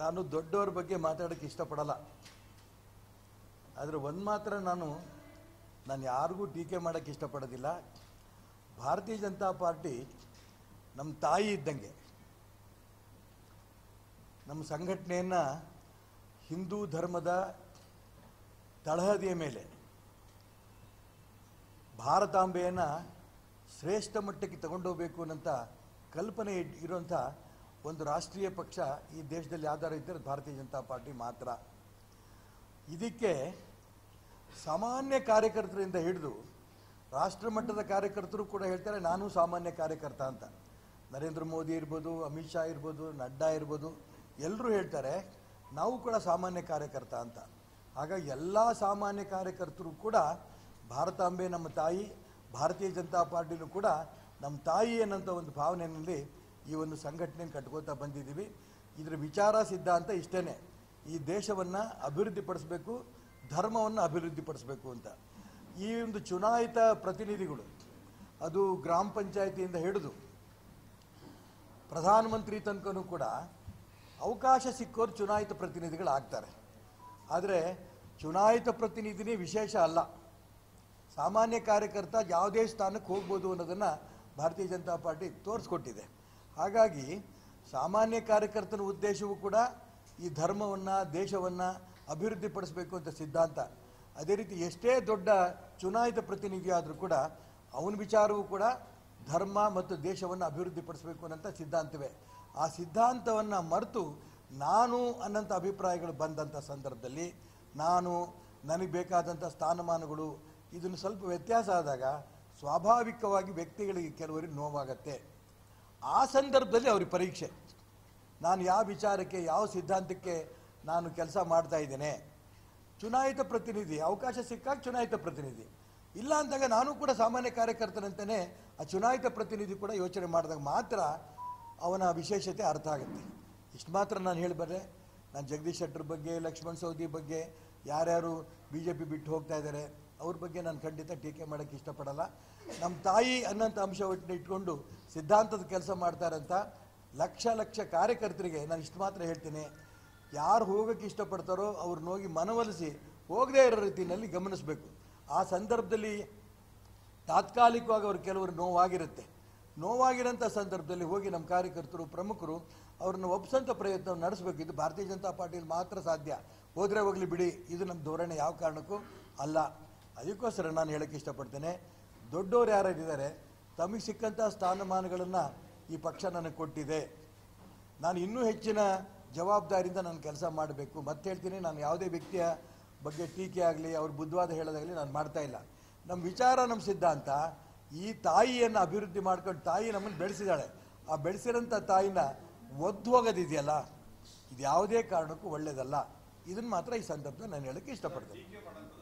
ನಾನು ದೊಡ್ಡವ್ರ ಬಗ್ಗೆ ಮಾತಾಡೋಕ್ಕೆ ಇಷ್ಟಪಡಲ್ಲ ಆದರೆ ಒಂದು ಮಾತ್ರ ನಾನು ನಾನು ಯಾರಿಗೂ ಟೀಕೆ ಮಾಡೋಕ್ಕೆ ಇಷ್ಟಪಡೋದಿಲ್ಲ ಭಾರತೀಯ ಜನತಾ ಪಾರ್ಟಿ ನಮ್ಮ ತಾಯಿ ಇದ್ದಂಗೆ ನಮ್ಮ ಸಂಘಟನೆಯನ್ನು ಹಿಂದೂ ಧರ್ಮದ ತಳಹದಿಯ ಮೇಲೆ ಭಾರತಾಂಬೆಯನ್ನು ಶ್ರೇಷ್ಠ ಮಟ್ಟಕ್ಕೆ ತಗೊಂಡೋಗ್ಬೇಕು ಅನ್ನೋಂಥ ಕಲ್ಪನೆ ಇಡ್- ಇರುವಂಥ ಒಂದು ರಾಷ್ಟ್ರೀಯ ಪಕ್ಷ ಈ ದೇಶದಲ್ಲಿ ಯಾವ್ದಾರು ಇದ್ದರೆ ಅದು ಭಾರತೀಯ ಜನತಾ ಪಾರ್ಟಿ ಮಾತ್ರ ಇದಕ್ಕೆ ಸಾಮಾನ್ಯ ಕಾರ್ಯಕರ್ತರಿಂದ ಹಿಡಿದು ರಾಷ್ಟ್ರ ಮಟ್ಟದ ಕಾರ್ಯಕರ್ತರು ಕೂಡ ಹೇಳ್ತಾರೆ ನಾನು ಸಾಮಾನ್ಯ ಕಾರ್ಯಕರ್ತ ಅಂತ ನರೇಂದ್ರ ಮೋದಿ ಇರ್ಬೋದು ಅಮಿತ್ ಶಾ ಇರ್ಬೋದು ನಡ್ಡಾ ಇರ್ಬೋದು ಎಲ್ಲರೂ ಹೇಳ್ತಾರೆ ನಾವು ಕೂಡ ಸಾಮಾನ್ಯ ಕಾರ್ಯಕರ್ತ ಅಂತ ಹಾಗಾಗಿ ಎಲ್ಲ ಸಾಮಾನ್ಯ ಕಾರ್ಯಕರ್ತರು ಕೂಡ ಭಾರತಾಂಬೆ ನಮ್ಮ ತಾಯಿ ಭಾರತೀಯ ಜನತಾ ಪಾರ್ಟಿಲೂ ಕೂಡ ನಮ್ಮ ತಾಯಿ ಅನ್ನೋಂಥ ಒಂದು ಭಾವನೆಯಲ್ಲಿ ಈ ಒಂದು ಸಂಘಟನೆಯನ್ನು ಕಟ್ಕೋತಾ ಬಂದಿದ್ದೀವಿ ಇದರ ವಿಚಾರ ಸಿದ್ಧಾಂತ ಇಷ್ಟೇ ಈ ದೇಶವನ್ನು ಅಭಿವೃದ್ಧಿಪಡಿಸಬೇಕು ಧರ್ಮವನ್ನು ಅಭಿವೃದ್ಧಿಪಡಿಸಬೇಕು ಅಂತ ಈ ಒಂದು ಚುನಾಯಿತ ಪ್ರತಿನಿಧಿಗಳು ಅದು ಗ್ರಾಮ ಪಂಚಾಯತಿಯಿಂದ ಹಿಡಿದು ಪ್ರಧಾನಮಂತ್ರಿ ತನಕನೂ ಕೂಡ ಅವಕಾಶ ಸಿಕ್ಕೋರು ಚುನಾಯಿತ ಪ್ರತಿನಿಧಿಗಳಾಗ್ತಾರೆ ಆದರೆ ಚುನಾಯಿತ ಪ್ರತಿನಿಧಿನೇ ವಿಶೇಷ ಅಲ್ಲ ಸಾಮಾನ್ಯ ಕಾರ್ಯಕರ್ತ ಯಾವುದೇ ಸ್ಥಾನಕ್ಕೆ ಹೋಗ್ಬೋದು ಅನ್ನೋದನ್ನು ಭಾರತೀಯ ಜನತಾ ಪಾರ್ಟಿ ತೋರಿಸ್ಕೊಟ್ಟಿದೆ ಹಾಗಾಗಿ ಸಾಮಾನ್ಯ ಕಾರ್ಯಕರ್ತನ ಉದ್ದೇಶವೂ ಕೂಡ ಈ ಧರ್ಮವನ್ನು ದೇಶವನ್ನು ಅಭಿವೃದ್ಧಿಪಡಿಸಬೇಕು ಅಂತ ಸಿದ್ಧಾಂತ ಅದೇ ರೀತಿ ಎಷ್ಟೇ ದೊಡ್ಡ ಚುನಾಯಿತ ಪ್ರತಿನಿಧಿ ಆದರೂ ಕೂಡ ಅವನ ವಿಚಾರವೂ ಕೂಡ ಧರ್ಮ ಮತ್ತು ದೇಶವನ್ನು ಅಭಿವೃದ್ಧಿಪಡಿಸಬೇಕು ಅನ್ನೋಂಥ ಸಿದ್ಧಾಂತವೇ ಆ ಸಿದ್ಧಾಂತವನ್ನು ಮರೆತು ನಾನು ಅನ್ನೋಂಥ ಅಭಿಪ್ರಾಯಗಳು ಬಂದಂಥ ಸಂದರ್ಭದಲ್ಲಿ ನಾನು ನನಗೆ ಬೇಕಾದಂಥ ಸ್ಥಾನಮಾನಗಳು ಇದನ್ನು ಸ್ವಲ್ಪ ವ್ಯತ್ಯಾಸ ಆದಾಗ ಸ್ವಾಭಾವಿಕವಾಗಿ ವ್ಯಕ್ತಿಗಳಿಗೆ ಕೆಲವರಿಗೆ ನೋವಾಗತ್ತೆ ಆ ಸಂದರ್ಭದಲ್ಲಿ ಅವ್ರಿಗೆ ಪರೀಕ್ಷೆ ನಾನು ಯಾವ ವಿಚಾರಕ್ಕೆ ಯಾವ ಸಿದ್ಧಾಂತಕ್ಕೆ ನಾನು ಕೆಲಸ ಮಾಡ್ತಾ ಇದ್ದೇನೆ ಚುನಾಯಿತ ಪ್ರತಿನಿಧಿ ಅವಕಾಶ ಸಿಕ್ಕಾಗ ಚುನಾಯಿತ ಪ್ರತಿನಿಧಿ ಇಲ್ಲ ಅಂದಾಗ ನಾನು ಕೂಡ ಸಾಮಾನ್ಯ ಕಾರ್ಯಕರ್ತನಂತಲೇ ಆ ಚುನಾಯಿತ ಪ್ರತಿನಿಧಿ ಕೂಡ ಯೋಚನೆ ಮಾಡಿದಾಗ ಮಾತ್ರ ಅವನ ವಿಶೇಷತೆ ಅರ್ಥ ಆಗುತ್ತೆ ಇಷ್ಟು ಮಾತ್ರ ನಾನು ಹೇಳಬಲ್ಲೆ ನಾನು ಜಗದೀಶ್ ಶೆಟ್ಟರ್ ಬಗ್ಗೆ ಲಕ್ಷ್ಮಣ್ ಸವದಿ ಬಗ್ಗೆ ಯಾರ್ಯಾರು ಬಿ ಜೆ ಪಿ ಬಿಟ್ಟು ಹೋಗ್ತಾ ಇದ್ದಾರೆ ಅವ್ರ ಬಗ್ಗೆ ನಾನು ಖಂಡಿತ ಟೀಕೆ ಮಾಡೋಕ್ಕೆ ಇಷ್ಟಪಡಲ್ಲ ನಮ್ಮ ತಾಯಿ ಅನ್ನೋಂಥ ಅಂಶವನ್ನು ಇಟ್ಕೊಂಡು ಸಿದ್ಧಾಂತದ ಕೆಲಸ ಮಾಡ್ತಾರಂತ ಲಕ್ಷ ಲಕ್ಷ ಕಾರ್ಯಕರ್ತರಿಗೆ ನಾನು ಇಷ್ಟು ಮಾತ್ರ ಹೇಳ್ತೀನಿ ಯಾರು ಹೋಗೋಕ್ಕೆ ಇಷ್ಟಪಡ್ತಾರೋ ಅವ್ರನ್ನ ಹೋಗಿ ಮನವೊಲಿಸಿ ಹೋಗದೇ ಇರೋ ರೀತಿಯಲ್ಲಿ ಗಮನಿಸಬೇಕು ಆ ಸಂದರ್ಭದಲ್ಲಿ ತಾತ್ಕಾಲಿಕವಾಗಿ ಅವ್ರು ಕೆಲವರು ನೋವಾಗಿರುತ್ತೆ ನೋವಾಗಿರೋಂಥ ಸಂದರ್ಭದಲ್ಲಿ ಹೋಗಿ ನಮ್ಮ ಕಾರ್ಯಕರ್ತರು ಪ್ರಮುಖರು ಅವ್ರನ್ನ ಒಪ್ಸಂತ ಪ್ರಯತ್ನ ನಡೆಸಬೇಕು ಇದು ಭಾರತೀಯ ಜನತಾ ಪಾರ್ಟಿಯಲ್ಲಿ ಮಾತ್ರ ಸಾಧ್ಯ ಹೋದರೆ ಹೋಗಲಿ ಬಿಡಿ ಇದು ನಮ್ಮ ಧೋರಣೆ ಯಾವ ಕಾರಣಕ್ಕೂ ಅಲ್ಲ ಅದಕ್ಕೋಸ್ಕರ ನಾನು ಹೇಳೋಕ್ಕೆ ಇಷ್ಟಪಡ್ತೇನೆ ದೊಡ್ಡವರು ಯಾರ್ಯಾರಿದ್ದಾರೆ ತಮಗೆ ಸಿಕ್ಕಂಥ ಸ್ಥಾನಮಾನಗಳನ್ನು ಈ ಪಕ್ಷ ನನಗೆ ಕೊಟ್ಟಿದೆ ನಾನು ಇನ್ನೂ ಹೆಚ್ಚಿನ ಜವಾಬ್ದಾರಿಯಿಂದ ನಾನು ಕೆಲಸ ಮಾಡಬೇಕು ಮತ್ತೆ ಹೇಳ್ತೀನಿ ನಾನು ಯಾವುದೇ ವ್ಯಕ್ತಿಯ ಬಗ್ಗೆ ಟೀಕೆ ಆಗಲಿ ಅವ್ರ ಬುದ್ಧವಾದ ಹೇಳೋದಾಗಲಿ ನಾನು ಮಾಡ್ತಾ ಇಲ್ಲ ನಮ್ಮ ವಿಚಾರ ನಮ್ಮ ಸಿದ್ಧಾಂತ ಈ ತಾಯಿಯನ್ನು ಅಭಿವೃದ್ಧಿ ಮಾಡ್ಕೊಂಡು ತಾಯಿ ನಮ್ಮನ್ನು ಬೆಳೆಸಿದಾಳೆ ಆ ಬೆಳೆಸಿರೋಂಥ ತಾಯಿನ ಒದ್ದು ಹೋಗೋದಿದೆಯಲ್ಲ ಇದು ಯಾವುದೇ ಕಾರಣಕ್ಕೂ ಒಳ್ಳೆಯದಲ್ಲ ಇದನ್ನು ಮಾತ್ರ ಈ ಸಂದರ್ಭದಲ್ಲಿ ನಾನು ಹೇಳೋಕ್ಕೆ ಇಷ್ಟಪಡ್ತೇನೆ ಟೀಕೆ ಮಾಡೋಂಥದ್ದು